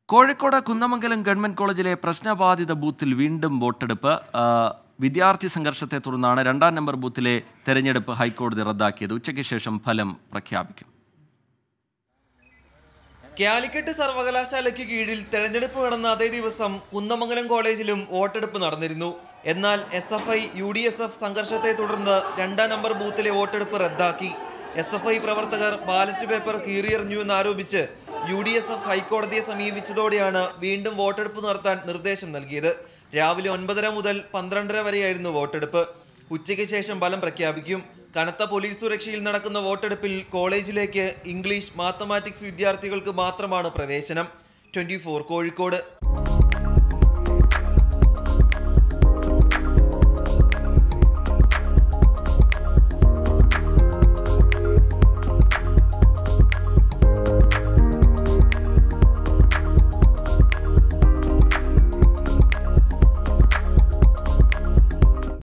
Kozhikode Kunnamangalam government കോളേജിലെ പ്രശ്നബാധിത ബൂത്തിൽ വീണ്ടും വോട്ടെടുപ്പ് ആ, വിദ്യാർത്ഥി സംഘർഷത്തെ തുടർന്നാണ് രണ്ടാം നമ്പർ ബൂത്തിലെ തെരഞ്ഞെടുപ്പ് ഹൈക്കോടതി റദ്ദാക്കിയത് ഉച്ചയ്ക്ക് ശേഷം ഫലം പ്രഖ്യാപിക്കും കാലിക്കറ്റ് സർവകലാശാലയ്ക്ക് കീഴിൽ തെരഞ്ഞെടുപ്പ് നടന്ന അതേ ദിവസം കുന്നമംഗലം കോളേജിലും വോട്ടെടുപ്പ് നടന്നിരുന്നു എന്നാൽ S F I U D S F സംഘർഷത്തെ തുടർന്ന് രണ്ടാം നമ്പർ ബൂത്തിലെ വോട്ടെടുപ്പ് റദ്ദാക്കി എസ് എഫ് ഐ പ്രവർത്തകർ ബാലറ്റ് പേപ്പർ കീറിയെറിഞ്ഞു എന്നാരോപിച്ച് യു ഡി എസ് എഫ് ഹൈക്കോടതിയെ സമീപിച്ചതോടെയാണ് വീണ്ടും വോട്ടെടുപ്പ് നടത്താൻ നിർദ്ദേശം നൽകിയത് രാവിലെ ഒൻപതര മുതൽ പന്ത്രണ്ടര വരെയായിരുന്നു വോട്ടെടുപ്പ് ഉച്ചയ്ക്ക് ശേഷം ഫലം പ്രഖ്യാപിക്കും കനത്ത പോലീസ് സുരക്ഷയിൽ നടക്കുന്ന വോട്ടെടുപ്പിൽ കോളേജിലേക്ക് ഇംഗ്ലീഷ് മാത്തമാറ്റിക്സ് വിദ്യാർത്ഥികൾക്ക് മാത്രമാണ് പ്രവേശനം ട്വന്റി കോഴിക്കോട്